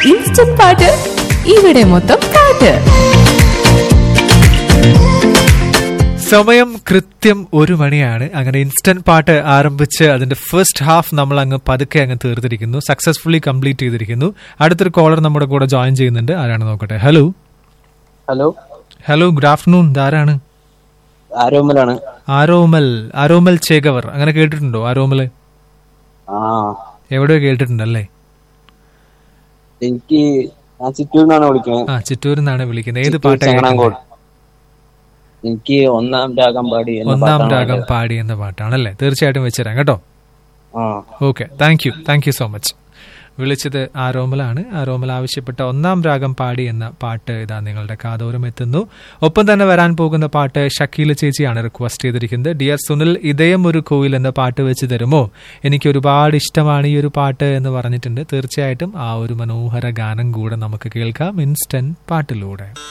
Instant പാട്ട് ഇവിടെ മൊത്തം പാട്ട് സമയം കൃത്യം ഒരു മണിയാണ് അങ്ങനെ ഇൻസ്റ്റന്റ് പാട്ട് ആരംഭിച്ച് അതിന്റെ ഫസ്റ്റ് ഹാഫ് നമ്മൾ അങ്ങ് പതുക്കെ അങ്ങ് തീർത്തിരിക്കുന്നു സക്സസ്ഫുള്ളി കംപ്ലീറ്റ് ചെയ്തിരിക്കുന്നു അടുത്തൊരു കോളർ നമ്മുടെ കൂടെ ജോയിൻ ചെയ്യുന്നുണ്ട് ആരാണ് നോക്കട്ടെ hello hello hello good afternoon ഇതാരാണ് ആരോമലാണ് ആരോമൽ ആരോമൽ ചേകവർ അങ്ങനെ കേട്ടിട്ടുണ്ടോ ആരോമൽ ആ എവിടെയോ കേട്ടിട്ടുണ്ടല്ലേ എനിക്ക് ഞാൻ ചിറ്റൂരിൽ നിന്നാണ് വിളിക്കുന്നത് ആ ചിറ്റൂരിൽ നിന്നാണ് വിളിക്കുന്നത് ഏത് ചിറ്റൂർ പാട്ടാണ് ചങ്ങനാങ്കോട് എനിക്ക് ഒന്നാം രാഗം പാടി എന്ന ഒന്നാം പാട്ടാണ് രാഗം വേണ്ടത്. പാടി എന്ന പാട്ടാണല്ലേ തീർച്ചയായിട്ടും വെച്ചുതരാം കേട്ടോ ആ okay thank you thank you so much വിളിച്ചത് ആരോമലാണ് ആരോമൽ ആവശ്യപ്പെട്ട ഒന്നാം രാഗം പാടി എന്ന പാട്ട് ഇതാ നിങ്ങളുടെ കാതോരം എത്തുന്നു ഒപ്പം തന്നെ വരാൻ പോകുന്ന പാട്ട് ഷക്കീല ചേച്ചിയാണ് റിക്വസ്റ്റ് ചെയ്തിരിക്കുന്നത് ഡിയർ സുനിൽ ഇതയം ഒരു കോയിൽ എന്ന പാട്ട് വെച്ച് തരുമോ എനിക്ക് ഒരുപാട് ഇഷ്ടമാണ് ഈ ഒരു പാട്ട് എന്ന് പറഞ്ഞിട്ടുണ്ട് തീർച്ചയായിട്ടും ആ ഒരു മനോഹര ഗാനം കൂടെ നമുക്ക് കേൾക്കാം ഇൻസ്റ്റന്റ് പാട്ടിലൂടെ